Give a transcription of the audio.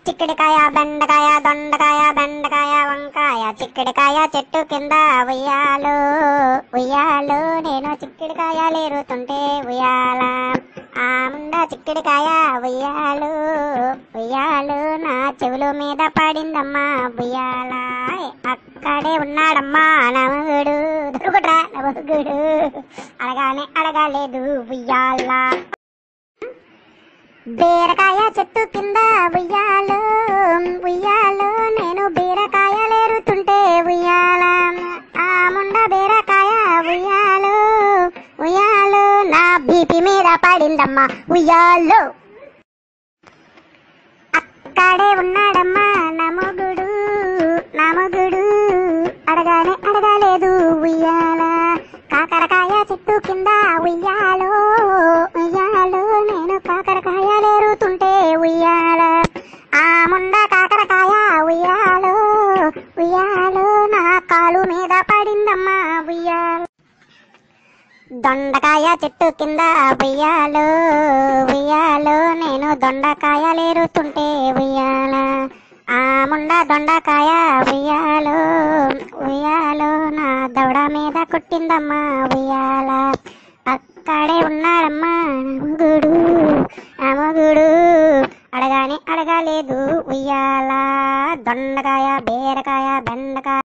చిక్కుడికాయ బెండకాయ దొండకాయ బెండకాయ వంకాయ చిక్కుడికాయ చెట్టు కింద ఉయ్యాలు ఉయ్యాలు నేను చిక్కుడికాయ లేరుతుంటే ఉయ్యాల ఆ ముండ చిక్కుడికాయ ఉయ్యాలు ఉయ్యాలు నా చెవుల మీద పడిందమ్మా ఉయ్యాల అక్కడే ఉన్నాడమ్మా నమగుడు దొరుకుట్రా నమగుడు అడగానే అడగలేదు ఉయ్యాల బీరకాయ చెట్టు కింద ఉయ్యాలు ఉయ్యాలు నేను బీరకాయలేరుతుంటే ఉయ్యాల ఆ ముండ బీరకాయ ఉయ్యాలు ఉయ్యాలు నా బీపీ మీద పడిందమ్మా ఉయ్యాలు అక్కడే ఉన్నాడమ్మా నమగుడు నమగుడు అడగానే అడగలేదు ఉయ్యాల కాకరకాయ చెట్టు కింద ఉయ్యాలో ఉయ్యాలు నేను కాకరకాయలేరుతుంటే ఉయ్యాల ఆ ముండ కాకరకాయ ఉయ్యాలు ఉయ్యాలు నా కాలు మీద పడిందమ్మా ఉయ్యాల దొండకాయ చెట్టు కింద ఉయ్యాలు ఉయ్యాలు నేను దొండకాయలేరుతుంటే ఉయ్యాల ఆ ముండ దొండకాయ ఉయ్యాలు ఉయ్యాలు నా దవడ మీద కొట్టిందమ్మా ఉయ్యాల అక్కడే ఉన్నాడమ్మా అమగుడు అమగుడు అడగాని అడగలేదు ఉయ్యాల దొండకాయ బీరకాయ బెండకాయ